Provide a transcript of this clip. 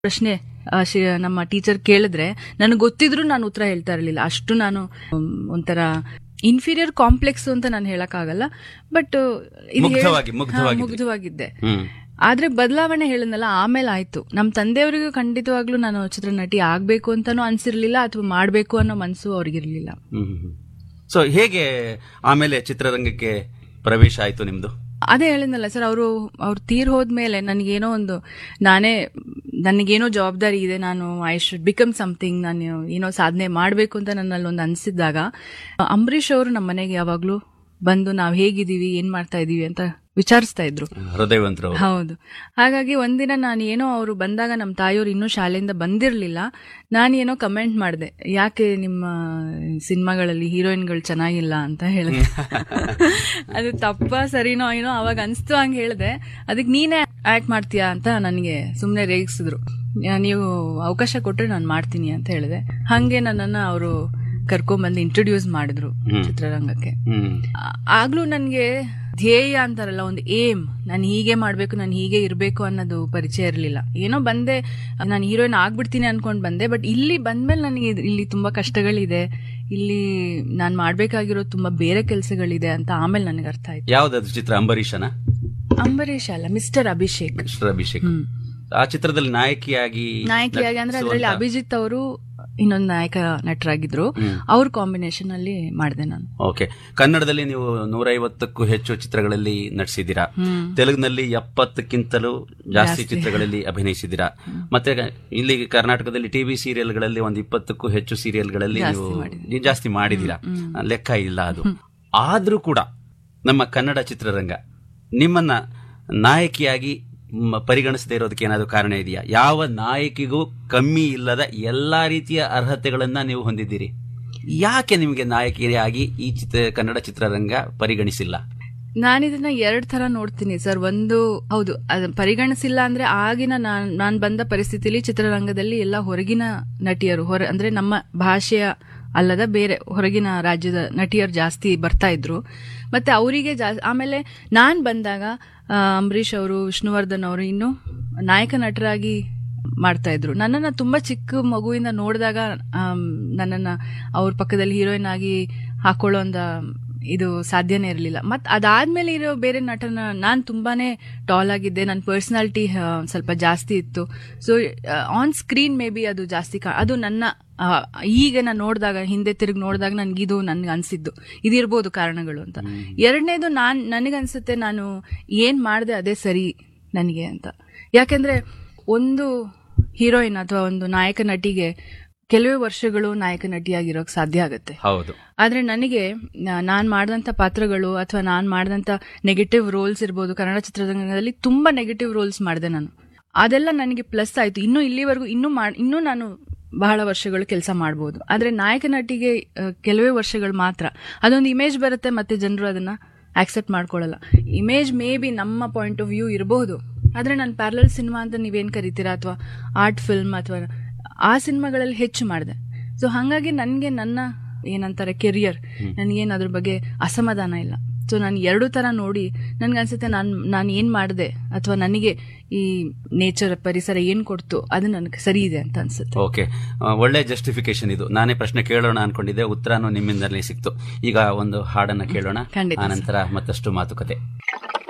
ಪ್ರಶ್ನೆ ಆ, ಶಿ- ನಮ್ಮ ಟೀಚರ್ ಕೇಳಿದ್ರೆ ನನಗೆ ಗೊತ್ತಿದ್ರು ನಾನು ಉತ್ತರ ಹೇಳ್ತಾ ಇರಲಿಲ್ಲ ಅಷ್ಟು ನಾನು ಮ್, ಒಂಥರ ಇನ್ಫೀರಿಯರ್ ಕಾಂಪ್ಲೆಕ್ಸ್ ಅಂತ ನಾನು ಹೇಳಕ್ಕಾಗಲ್ಲ ಬಟ್ ಮುಗ್ಧವಾಗಿ- ಮುಗ್ಧವಾಗಿದ್ರಿ. ಮುಗ್ಧವಾಗಿದ್ದೆ ಹ್ಮ್ ಆದ್ರೆ ಬದಲಾವಣೆ ಹೇಳಿದ್ನಲ್ಲ ಆಮೇಲೆ ಆಯ್ತು ನಮ್ಮ ತಂದೆಯವರಿಗೂ ಖಂಡಿತವಾಗ್ಲೂ ನಾನು ಚಿತ್ರನಟಿ ಆಗ್ಬೇಕು ಅಂತಾನೂ ಅನ್ಸಿರ್ಲಿಲ್ಲ ಅಥವಾ ಮಾಡ್ಬೇಕು ಅನ್ನೋ ಮನ್ಸು ಅವ್ರಿಗಿರ್ಲಿಲ್ಲ ಸೊ ಹೇಗೆ ಆಮೇಲೆ ಚಿತ್ರರಂಗಕ್ಕೆ ಪ್ರವೇಶ ಆಯ್ತು ನಿಮ್ದು ಅದೇ ಹೇಳಿದ್ನಲ್ಲ ಸರ್ ಅವರು ಅವ್ರು ತೀರ್ ಹೋದ್ಮೇಲೆ ನನಗೇನೋ ಒಂದು ನಾನೇ ನನಗೇನೋ ಜವಾಬ್ದಾರಿ ಇದೆ ನಾನು ಐ ಶುಡ್ ಬಿಕಮ್ ಸಮಥಿಂಗ್ ನಾನು ಏನೋ ಸಾಧನೆ ಮಾಡಬೇಕು ಅಂತ ನನ್ನಲ್ಲಿ ಒಂದು ಅನಿಸಿದ್ದಾಗ ಅಂಬರೀಷ್ ಅವರು ನಮ್ಮ ಮನೆಗೆ ಯಾವಾಗ್ಲೂ ಬಂದು ನಾವು ಹೇಗಿದೀವಿ ಏನ್ ಮಾಡ್ತಾ ಇದೀವಿ ಅಂತ ವಿಚಾರಿಸ್ತಾ ಇದ್ರು ಹೃದಯವಂತರು ಅವ್ರು. ಹೌದು ಹಾಗಾಗಿ ಒಂದಿನ ನಾನು ಏನೋ ಅವರು ಬಂದಾಗ ನಮ್ಮ ತಾಯಿಯವರು ಇನ್ನೂ ಶಾಲೆಯಿಂದ ಬಂದಿರಲಿಲ್ಲ ನಾನು ಏನೋ ಕಮೆಂಟ್ ಮಾಡಿದೆ ಯಾಕೆ ನಿಮ್ಮ ಸಿನಿಮಾಗಳಲ್ಲಿ ಹೀರೋಯಿನ್ಗಳು ಚೆನ್ನಾಗಿಲ್ಲ ಅಂತ ಹೇಳಿದೆ ಅದು ತಪ್ಪ ಸರಿನೋ ಏನೋ ಅವಾಗ ಅನ್ಸ್ತು ಹಂಗೆ ಹೇಳಿದೆ ಅದಕ್ಕೆ ನೀನೇ ಆಕ್ಟ್ ಮಾಡ್ತೀಯಾ ಅಂತ ನನಗೆ ಸುಮ್ಮನೆ ರೇಗಿಸಿದ್ರು ನೀವು ಅವಕಾಶ ಕೊಟ್ಟರೆ ನಾನು ಮಾಡ್ತೀನಿ ಅಂತ ಹೇಳಿದೆ ಹಾಗೆ ನನ್ನನ್ನು ಅವರು ಕರ್ಕೊಂಡ್ಬಂದು ಇಂಟ್ರೊಡ್ಯೂಸ್ ಮಾಡಿದ್ರು ಹ್ಮ್. ಚಿತ್ರರಂಗಕ್ಕೆ ಹ್ಮ್ ಆ- ಆಗ್ಲೂ ನನಗೆ ಧ್ಯೇಯ ಅಂತಾರಲ್ಲ ಒಂದು ಏಮ್ ನಾನು ಹೀಗೆ ಮಾಡ್ಬೇಕು ನಾನು ಹೀಗೆ ಇರಬೇಕು ಅನ್ನೋದು ಪರಿಚಯ ಇರಲಿಲ್ಲ ಏನೋ ಬಂದೆ ನಾನು ಹೀರೋಯಿನ್ ಆಗ್ಬಿಡ್ತೀನಿ ಅನ್ಕೊಂಡ್ ಬಂದೆ ಬಟ್ ಇಲ್ಲಿ ಬಂದ್ಮೇಲೆ ನನಗೆ ಇದ್- ಇಲ್ಲಿ ತುಂಬಾ ಕಷ್ಟಗಳಿದೆ ಇಲ್ಲಿ ನಾನು ಮಾಡ್ಬೇಕಾಗಿರೋ ತುಂಬಾ ಬೇರೆ ಕೆಲಸಗಳಿದೆ ಅಂತ ಆಮೇಲೆ ನನಗೆ ಅರ್ಥ ಆಯ್ತು ಯಾವ್ದದು ಚಿತ್ರ ಅಂಬರೀಷನ ಅಂಬರೀಷ್ ಅಲ್ಲ ಮಿಸ್ಟರ್ ಅಭಿಷೇಕ್ ಮಿಸ್ಟರ್ ಅಭಿಷೇಕ್ ಹ್ಮ್. ಆ ಚಿತ್ರದಲ್ಲಿ ನಾಯಕಿಯಾಗಿ ನಾಯಕಿಯಾಗಿ ಅಂದ್ರೆ ಅದರಲ್ಲಿ ನಟಿಸುವಂತ- ಅಭಿಜಿತ್ ಅವರು ಇನ್ನೊಂದು ನಾಯಕ ನಟರಾಗಿದ್ರು ಹ್ಮ್. ಅವ್ರ ಕಾಂಬಿನೇಷನ್ ಅಲ್ಲಿ ಮಾಡಿದೆ ನಾನು ಓಕೆ ಕನ್ನಡದಲ್ಲಿ ನೀವು ನೂರೈವತ್ತಕ್ಕೂ ಹೆಚ್ಚು ಚಿತ್ರಗಳಲ್ಲಿ ನಟಿಸಿದ್ದೀರಾ ಹ್ಮ್. ತೆಲುಗಿನಲ್ಲಿ ಎಪ್ಪತ್ತಕ್ಕಿಂತಲೂ ಜಾಸ್ತಿ ಚಿತ್ರಗಳಲ್ಲಿ ಅಭಿನಯಿಸಿದ್ದೀರಾ ಮತ್ತೆ ಇಲ್ಲಿ ಕರ್ನಾಟಕದಲ್ಲಿ ಟಿವಿ ಸೀರಿಯಲ್ಗಳಲ್ಲಿ ಒಂದು ಇಪ್ಪತ್ತಕ್ಕೂ ಹೆಚ್ಚು ಸೀರಿಯಲ್ಗಳಲ್ಲಿ ನೀವು ನೀವು ಜಾಸ್ತಿ ಮಾಡಿದ್ದೀರಾ ಲೆಕ್ಕ ಇಲ್ಲ ಅದು ಆದ್ರೂ ಕೂಡ ನಮ್ಮ ಕನ್ನಡ ಚಿತ್ರರಂಗ ನಿಮ್ಮನ್ನ ನಾಯಕಿಯಾಗಿ ಮ್, ಪರಿಗಣಿಸದೇ ಇರೋದಕ್ಕೆ ಏನಾದರೂ ಕಾರಣ ಇದೆಯಾ ಯಾವ ನಾಯಕಿಗೂ ಕಮ್ಮಿ ಇಲ್ಲದ ಎಲ್ಲಾ ರೀತಿಯ ಅರ್ಹತೆಗಳನ್ನ ನೀವು ಹೊಂದಿದ್ದೀರಿ ಯಾಕೆ ನಿಮಗೆ ನಾಯಕಿಯಾಗಿ ಈ ಚಿತ್ರ ಕನ್ನಡ ಚಿತ್ರರಂಗ ಪರಿಗಣಿಸಿಲ್ಲ ನಾನಿದನ್ನ ಎರಡ್ ತರ ನೋಡ್ತೀನಿ ಸರ್ ಒಂದು ಹೌದು ಅದ್ ಪರಿಗಣಿಸಿಲ್ಲ ಅಂದ್ರೆ ಆಗಿನ ನಾನ್ ನಾನ್ ಬಂದ ಪರಿಸ್ಥಿತಿಲಿ ಚಿತ್ರರಂಗದಲ್ಲಿ ಎಲ್ಲ ಹೊರಗಿನ ನಟಿಯರು ಹೊರ ಅಂದ್ರೆ ನಮ್ಮ ಭಾಷೆಯ ಅಲ್ಲದ ಬೇರೆ ಹೊರಗಿನ ರಾಜ್ಯದ ನಟಿಯರು ಜಾಸ್ತಿ ಬರ್ತಾ ಇದ್ರು ಮತ್ತೆ ಅವರಿಗೆ ಜಾಸ್ತಿ ಆಮೇಲೆ ನಾನ್ ಬಂದಾಗ ಆ, ಅಂಬರೀಷ್ ಅವರು ವಿಷ್ಣುವರ್ಧನ್ ಅವರು ಇನ್ನು ನಾಯಕ ನಟರಾಗಿ ಮಾಡ್ತಾ ಇದ್ರು ನನ್ನನ್ನ ತುಂಬಾ ಚಿಕ್ಕ ಮಗುವಿಂದ ನೋಡಿದಾಗ ನನ್ನನ್ನ ಅವ್ರ ಪಕ್ಕದಲ್ಲಿ ಹೀರೋಯಿನ್ ಆಗಿ ಹಾಕೊಳ್ಳೋ ಒಂದು ಇದು ಸಾಧ್ಯನೇ ಇರಲಿಲ್ಲ ಮತ್ ಅದಾದ್ಮೇಲೆ ಇರೋ ಬೇರೆ ನಟನ ನಾನ್ ತುಂಬಾನೇ ಟಾಲ್ ಆಗಿದ್ದೆ ನನ್ನ ಪರ್ಸನಾಲಿಟಿ ಸ್ವಲ್ಪ ಜಾಸ್ತಿ ಇತ್ತು so on screen maybe ಅದು ಜಾಸ್ತಿ ಕಾ- ಅದು ನನ್ನ ಆ, ಈಗ ನಾನು ನೋಡಿದಾಗ ಹಿಂದೆ ತಿರುಗಿ ನೋಡಿದಾಗ ನನ್ಗಿದು ನನ್ಗೆ ಅನ್ಸಿದ್ದು ಇದಿರ್ಬೋದು ಕಾರಣಗಳು ಅಂತ ಎರಡನೇದು ನಾನ್ ನನಗನ್ಸುತ್ತೆ ನಾನು ಏನ್ ಮಾಡಿದೆ ಅದೇ ಸರಿ ನನಗೆ ಅಂತ ಯಾಕೆಂದ್ರೆ ಒಂದು ಹೀರೋಯಿನ್ ಅಥವಾ ಒಂದು ನಾಯಕ ನಟಿಗೆ ಕೆಲವೇ ವರ್ಷಗಳು ನಾಯಕ ನಟಿಯಾಗಿರೋಕ್ ಸಾಧ್ಯ ಆಗುತ್ತೆ ಹೌದು ಆದ್ರೆ ನನಗೆ ನಾನು ಮಾಡಿದಂಥ ಪಾತ್ರಗಳು ಅಥವಾ ನಾನು ಮಾಡಿದಂಥ ನೆಗೆಟಿವ್ ರೋಲ್ಸ್ ಇರ್ಬೋದು ಕನ್ನಡ ಚಿತ್ರರಂಗದಲ್ಲಿ ತುಂಬಾ ನೆಗೆಟಿವ್ ರೋಲ್ಸ್ ಮಾಡಿದೆ ನಾನು ಅದೆಲ್ಲ ನನಗೆ ಪ್ಲಸ್ ಆಯ್ತು ಇನ್ನು ಇಲ್ಲಿವರೆಗೂ ಇನ್ನೂ ಮಾಡ್ ಇನ್ನೂ ನಾನು ಬಹಳ ವರ್ಷಗಳು ಕೆಲಸ ಮಾಡ್ಬೋದು ಆದ್ರೆ ನಾಯಕ ನಟಿಗೆ ಆ, ಕೆಲವೇ ವರ್ಷಗಳು ಮಾತ್ರ ಅದೊಂದು ಇಮೇಜ್ ಬರುತ್ತೆ ಮತ್ತೆ ಜನರು ಅದನ್ನ ಆಕ್ಸೆಪ್ಟ್ ಮಾಡ್ಕೊಳ್ಳಲ್ಲ ಇಮೇಜ್ ಮೇ ಬಿ ನಮ್ಮ ಪಾಯಿಂಟ್ ಆಫ್ ವ್ಯೂ ಇರಬಹುದು ಆದ್ರೆ ನಾನು ಪ್ಯಾರಲಲ್ ಸಿನಿಮಾ ಅಂತ ನೀವೇನ್ ಕರಿತೀರಾ ಅಥವಾ ಆರ್ಟ್ ಫಿಲ್ಮ್ ಅಥವಾ ಆ ಸಿನಿಮಾಗಳಲ್ಲಿ ಹೆಚ್ಚು ಮಾಡಿದೆ ಸೊ ಹಾಗಾಗಿ ನನಗೆ ನನ್ನ ಏನಂತಾರೆ ಕೆರಿಯರ್ ನನಗೇನು ಅದ್ರ ಬಗ್ಗೆ ಅಸಮಾಧಾನ ಇಲ್ಲ ಸೊ ನಾನು ಎರಡು ತರ ನೋಡಿ ನನ್ಗನ್ಸುತ್ತೆ ನಾನು ನಾನು ಏನ್ ಮಾಡಿದೆ ಅಥವಾ ನನಗೆ ಈ ನೇಚರ್ ಪರಿಸರ ಏನ್ ಕೊಡ್ತು ಅದು ನನಗೆ ಸರಿ ಇದೆ ಅಂತ ಅನ್ಸುತ್ತೆ ಓಕೆ ಆ, ಒಳ್ಳೆ ಜಸ್ಟಿಫಿಕೇಶನ್ ಇದು ನಾನೇ ಪ್ರಶ್ನೆ ಕೇಳೋಣ ಅನ್ಕೊಂಡಿದ್ದೆ ಉತ್ತರನೂ ನಿಮ್ಮಿಂದಲೇ ಸಿಕ್ತು ಈಗ ಒಂದು ಹಾಡನ್ನ ಕೇಳೋಣ ಖಂಡಿತ ಆನಂತರ ಮತ್ತಷ್ಟು ಮಾತುಕತೆ